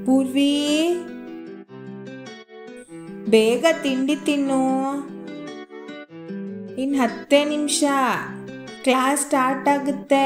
ಪೂರ್ವಿ ಬೇಗ ತಿಂಡಿ ತಿನ್ನು ಇನ್ ಹತ್ತೇ ನಿಮಿಷ ಕ್ಲಾಸ್ ಸ್ಟಾರ್ಟ್ ಆಗುತ್ತೆ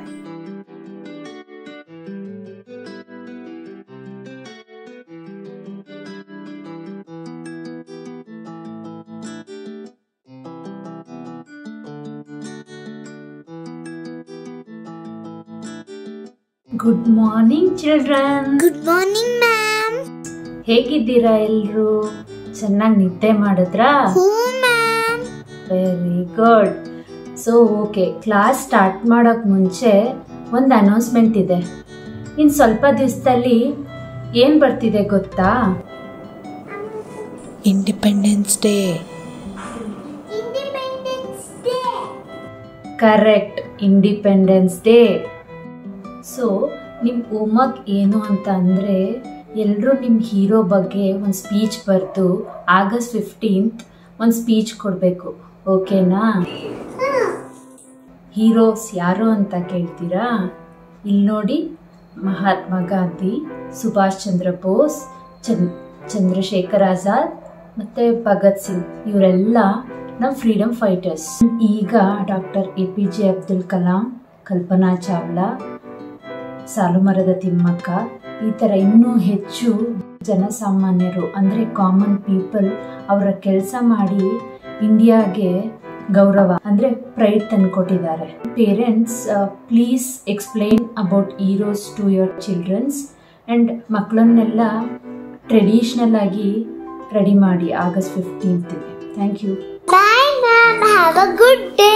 good morning children good morning ma'am ಹೇಗಿದ್ದೀರಾ ಎಲ್ರು ಚೆನ್ನಾಗಿ ನಿದ್ದೆ ಮಾಡಿದ್ರಾ ಹ್ಞೂ ma'am very good so okay class start ಮಾಡೋಕ್ಕೆ ಮುಂಚೆ ಒಂದು ಅನೌನ್ಸ್ಮೆಂಟ್ ಇದೆ ಇನ್ನು ಸ್ವಲ್ಪ ದಿವಸದಲ್ಲಿ ಏನು ಬರ್ತಿದೆ ಗೊತ್ತಾ Independence Day Independence Day correct Independence Day so ನಿಮ್ಮ ಹೋಮ್ವರ್ಕ್ ಏನು ಅಂತ ಅಂದರೆ ಎಲ್ಲರೂ ನಿಮ್ಮ ಹೀರೋ ಬಗ್ಗೆ ಒಂದು ಸ್ಪೀಚ್ ಬರೆದು ಆಗಸ್ಟ್ ಫಿಫ್ಟೀನ್ತ್ ಒಂದು ಸ್ಪೀಚ್ ಕೊಡಬೇಕು ಓಕೆನಾ ಹೀರೋಸ್ ಯಾರು ಅಂತ ಕೇಳ್ತೀರಾ ಇಲ್ಲಿ ನೋಡಿ ಮಹಾತ್ಮ ಗಾಂಧಿ ಸುಭಾಷ್ ಚಂದ್ರ ಬೋಸ್ ಚಂದ್ ಚಂದ್ರಶೇಖರ್ ಆಜಾದ್ ಮತ್ತು ಭಗತ್ ಸಿಂಗ್ ಇವರೆಲ್ಲ ನಮ್ಮ ಫ್ರೀಡಮ್ ಫೈಟರ್ಸ್ ಈಗ doctor A P J Abdul Kalam Kalpana Chawla ಸಾಲುಮರದ ತಿಮ್ಮಕ್ಕ ಈ ಥರ ಇನ್ನೂ ಹೆಚ್ಚು ಜನಸಾಮಾನ್ಯರು ಅಂದರೆ ಕಾಮನ್ ಪೀಪಲ್ ಅವರ ಕೆಲಸ ಮಾಡಿ ಇಂಡಿಯಾಗೆ ಗೌರವ ಅಂದರೆ ಪ್ರೈಡ್ ತಂದುಕೊಟ್ಟಿದ್ದಾರೆ parents please explain about heroes to your childrens and ಮಕ್ಕಳನ್ನೆಲ್ಲ ಟ್ರೆಡಿಷ್ನಲ್ ಆಗಿ ರೆಡಿ ಮಾಡಿ ಆಗಸ್ಟ್ ಫಿಫ್ಟೀನ್ತ್ಗೆ thank you bye ma'am have a good day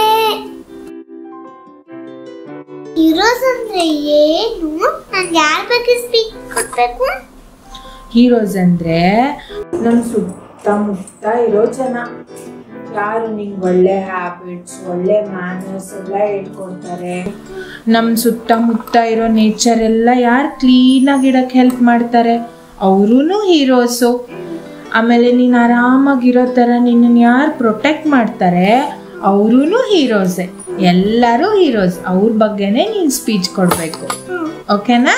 heroes ಅಂದ್ರೆ ಏನು ನಾನು ಯಾರ ಬಗ್ಗೆ ಸ್ಪೀಕ್ ಕೊಡ್ಬೇಕು ಹೀರೋಸ್ ಅಂದರೆ ನಮ್ಮ ಸುತ್ತಮುತ್ತ ಇರೋ ಜನ ಯಾರು ನಿಂಗೆ ಒಳ್ಳೆ ಹ್ಯಾಬಿಟ್ಸ್ ಒಳ್ಳೆ ಮ್ಯಾನರ್ಸ್ ಎಲ್ಲ ಹೇಳ್ಕೊಡ್ತಾರೆ ನಮ್ಮ ಸುತ್ತಮುತ್ತ ಇರೋ ನೇಚರ್ ಎಲ್ಲ ಯಾರು ಕ್ಲೀನಾಗಿ ಇಡಕ್ಕೆ ಹೆಲ್ಪ್ ಮಾಡ್ತಾರೆ ಅವರೂ ಹೀರೋಸು ಆಮೇಲೆ ನೀನು ಆರಾಮಾಗಿರೋ ಥರ ನಿನ್ನನ್ನು ಯಾರು ಪ್ರೊಟೆಕ್ಟ್ ಮಾಡ್ತಾರೆ ಅವರೂ ಹೀರೋಸೆ ಎಲ್ಲರೂ ಹೀರೋಸ್ ಅವ್ರ ಬಗ್ಗೆನೇ ನೀನು ಸ್ಪೀಚ್ ಕೊಡಬೇಕು ಓಕೆನಾ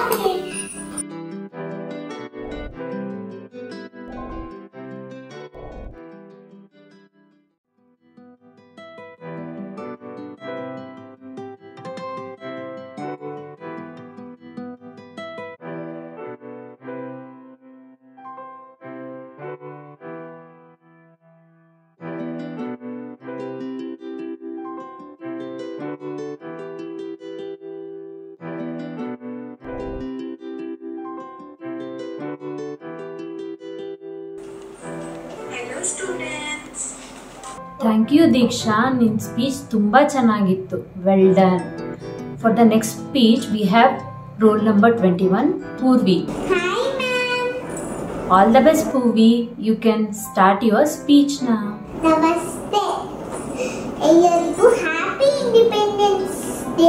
ಥ್ಯಾಂಕ್ ಯು ದೀಕ್ಷಾ ನಿನ್ನ ಸ್ಪೀಚ್ ತುಂಬ ಚೆನ್ನಾಗಿತ್ತು well done for the next speech we have roll number twenty one Purvi hi ma'am all the best Purvi you can start your speech ನಾ ನಮಸ್ತೆ ಎಲ್ಲರಿಗೂ ಹ್ಯಾಪಿ ಇಂಡಿಪೆಂಡೆನ್ಸ್ ಡೇ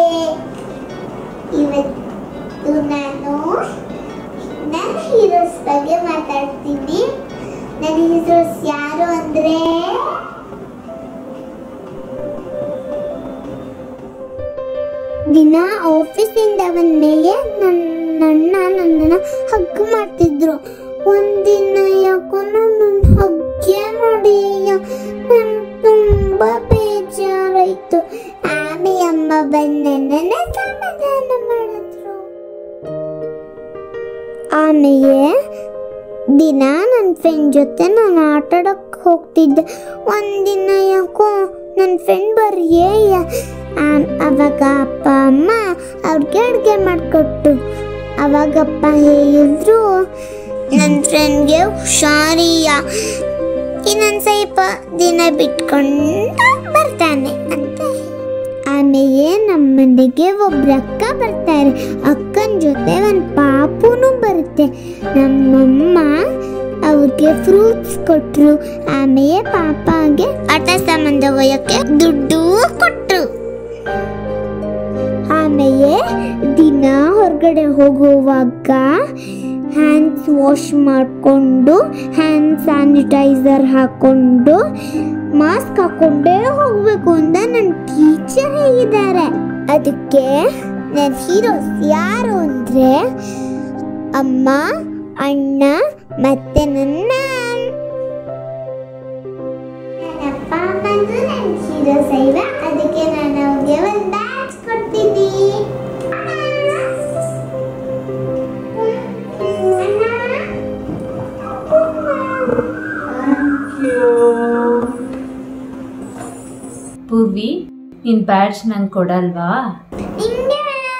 ಇವತ್ತು ನಾನು ನನ್ನ ಹೀರೋಸ್ ಬಗ್ಗೆ ಮಾತಾಡ್ತೀನಿ ನನ್ನ ಹೀರೋಸ್ ಯಾರು ಅಂದ್ರೆ ದಿನ ಆಫೀಸಿಂದ ಬಂದ್ಮೇಲೆ ನನ್ನ ಅಣ್ಣ ನನ್ನನ್ನು ಹಗ್ ಮಾಡ್ತಿದ್ರು ಒಂದಿನ ಯಾಕೋ ನನ್ನ ಹಗ್ಗೆ ಮಾಡಿ ನನ್ ತುಂಬಾ ಬೇಜಾರಾಯ್ತು ಆಮೇಲೆ ಅಮ್ಮ ಬಂದು ನನ್ನನ್ನ ಸಮಾಧಾನ ಮಾಡಿದ್ರು ಆಮೇಲೆ ದಿನ ನನ್ನ ಫ್ರೆಂಡ್ ಜೊತೆ ನಾನು ಆಟ ಆಡಕ್ಕೆ ಹೋಗ್ತಿದ್ದೆ ಒಂದಿನ ಯಾಕೋ ನನ್ನ ಫ್ರೆಂಡ್ ಬರೀ ಅವಾಗ ಅಪ್ಪ ಅಮ್ಮ ಅವ್ರಿಗೆ ಅಡುಗೆ ಮಾಡಿಕೊಟ್ಟು ಅವಾಗಪ್ಪ ಹೇಳಿದ್ರು ನನ್ನ ಫ್ರೆಂಡ್ಗೆ ಹುಷಾರಿಯ ಇನ್ನೊಂದು ಸ್ವಲ್ಪ ದಿನ ಬಿಟ್ಕೊಂಡು ಬರ್ತಾನೆ ಅಂತ ಆಮೇಲೆ ನಮ್ಮ ಮನೆಗೆ ಒಬ್ರು ಅಕ್ಕ ಬರ್ತಾರೆ ಅಕ್ಕನ ಜೊತೆ ಒಂದು ಪಾಪುನು ಬರುತ್ತೆ ನಮ್ಮಮ್ಮ ಅವ್ರಿಗೆ ಫ್ರೂಟ್ಸ್ ಕೊಟ್ರು ಆಮೇಲೆ ಪಾಪಾಗೆ ಆಟ ಸಾಮಾನ್ ತಗೋಯಕ್ಕೆ ದುಡ್ಡು ಕೊಟ್ರು ಆಮೇಲೆ ದಿನ ಹೊರಗಡೆ ಹೋಗುವಾಗ ಹ್ಯಾಂಡ್ಸ್ ವಾಶ್ ಮಾಡಿಕೊಂಡು ಹ್ಯಾಂಡ್ ಸ್ಯಾನಿಟೈಸರ್ ಹಾಕೊಂಡು ಮಾಸ್ಕ್ ಹಾಕೊಂಡೇ ಹೋಗ್ಬೇಕು ಅಂತ ನನ್ನ ಟೀಚರ್ ಹೇಳಿದ್ದಾರೆ ಅದಕ್ಕೆ ನನ್ನ ಹೀರೋಸ್ ಯಾರು ಅಂದರೆ ಅಮ್ಮ ಅಣ್ಣ ಮತ್ತೆ ನನ್ನ ನನ್ನಪ್ಪ ಬಂದು ನನ್ನ ಹೀರೋ ಸೈವ ಅದಕ್ಕೆ ನಾನು ಅವ್ರಿಗೆ ಒಂದು ಬ್ಯಾಚ್ ಕೊಡ್ತೀನಿ ಪೂರ್ವಿ ನಿನ್ ಬ್ಯಾಡ್ಜ್ ನಂಗೆ ಕೊಡಲ್ವಾ ನಿಂಗೆ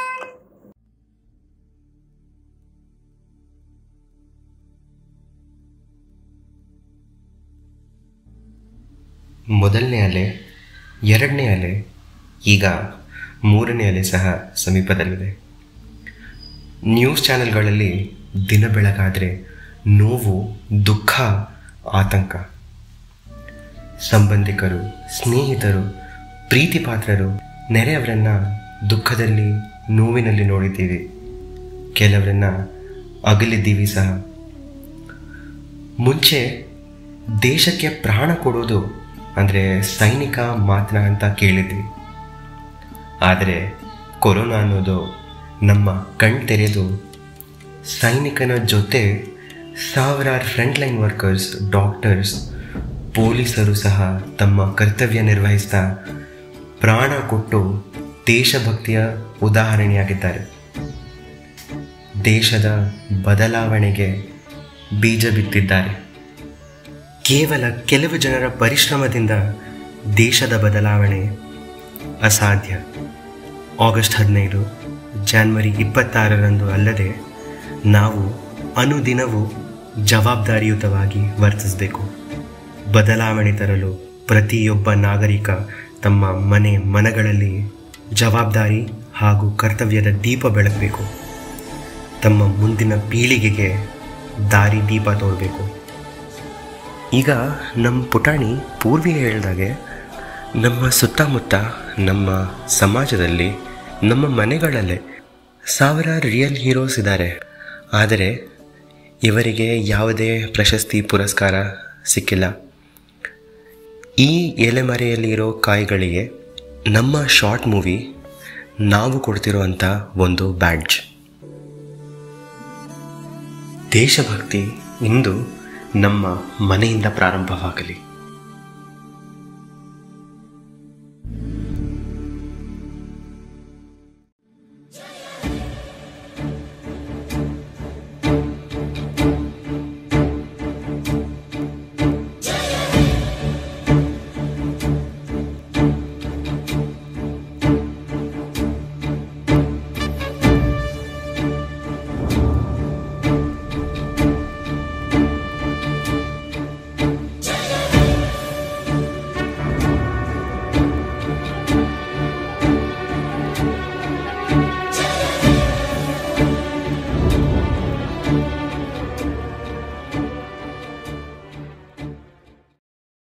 ಮೊದಲನೇ ಅಲೆ ಎರಡನೇ ಅಲೆ ಈಗ ಮೂರನೇ ಅಲೆ ಸಹ ಸಮೀಪದಲ್ಲಿದೆ ನ್ಯೂಸ್ ಚಾನೆಲ್ಗಳಲ್ಲಿ ದಿನ ಬೆಳಗಾದರೆ ನೋವು ದುಃಖ ಆತಂಕ ಸಂಬಂಧಿಕರು ಸ್ನೇಹಿತರು ಪ್ರೀತಿ ಪಾತ್ರರು ನೆರೆಯವರನ್ನ ದುಃಖದಲ್ಲಿ ನೋವಿನಲ್ಲಿ ನೋಡಿದ್ದೀವಿ ಕೆಲವರನ್ನ ಅಗಲಿದ್ದೀವಿ ಸಹ ಮುಂಚೆ ದೇಶಕ್ಕೆ ಪ್ರಾಣ ಕೊಡೋದು ಅಂದರೆ ಸೈನಿಕ ಮಾತ್ರ ಅಂತ ಕೇಳಿದ್ವಿ ಆದರೆ ಕೊರೋನಾ ಅನ್ನೋದು ನಮ್ಮ ಕಣ್ ತೆರೆದು ಸೈನಿಕನ ಜೊತೆ ಸಾವಿರಾರು ಫ್ರಂಟ್ ಲೈನ್ ವರ್ಕರ್ಸ್ ಡಾಕ್ಟರ್ಸ್ ಪೊಲೀಸರು ಸಹ ತಮ್ಮ ಕರ್ತವ್ಯ ನಿರ್ವಹಿಸ್ತಾ ಪ್ರಾಣ ಕೊಟ್ಟು ದೇಶಭಕ್ತಿಯ ಉದಾಹರಣೆಯಾಗಿದ್ದಾರೆ ದೇಶದ ಬದಲಾವಣೆಗೆ ಬೀಜ ಬಿತ್ತಿದ್ದಾರೆ ಕೇವಲ ಕೆಲವು ಜನರ ಪರಿಶ್ರಮದಿಂದ ದೇಶದ ಬದಲಾವಣೆ ಅಸಾಧ್ಯ ಆಗಸ್ಟ್ ಹದಿನೈದು ಜಾನ್ವರಿ ಇಪ್ಪತ್ತಾರರಂದು ಅಲ್ಲದೆ ನಾವು ಅನುದಿನವೂ ಜವಾಬ್ದಾರಿಯುತವಾಗಿ ವರ್ತಿಸಬೇಕು ಬದಲಾವಣೆ ತರಲು ಪ್ರತಿಯೊಬ್ಬ ನಾಗರಿಕ ತಮ್ಮ ಮನೆ ಮನಗಳಲ್ಲಿ ಜವಾಬ್ದಾರಿ ಹಾಗೂ ಕರ್ತವ್ಯದ ದೀಪ ಬೆಳಗಬೇಕು ತಮ್ಮ ಮುಂದಿನ ಪೀಳಿಗೆಗೆ ದಾರಿ ದೀಪ ತೋರಬೇಕು ಈಗ ನಮ್ಮ ಪುಟಾಣಿ ಪೂರ್ವಿ ಹೇಳಿದಾಗೆ ನಮ್ಮ ಸುತ್ತಮುತ್ತ ನಮ್ಮ ಸಮಾಜದಲ್ಲಿ ನಮ್ಮ ಮನೆಗಳಲ್ಲೇ ಸಾವಿರಾರು ರಿಯಲ್ ಹೀರೋಸ್ ಇದ್ದಾರೆ ಆದರೆ ಇವರಿಗೆ ಯಾವುದೇ ಪ್ರಶಸ್ತಿ ಪುರಸ್ಕಾರ ಸಿಕ್ಕಿಲ್ಲ ಈ ಎಲೆಮರೆಯಲ್ಲಿ ಇರೋ ಕಾಯಿಗಳಿಗೆ ನಮ್ಮ ಶಾರ್ಟ್ ಮೂವಿ ನಾವು ಕೊಡ್ತಿರೋವಂಥ ಒಂದು ಬ್ಯಾಡ್ಜ್ ದೇಶಭಕ್ತಿ ಇಂದು ನಮ್ಮ ಮನೆಯಿಂದ ಪ್ರಾರಂಭವಾಗಲಿ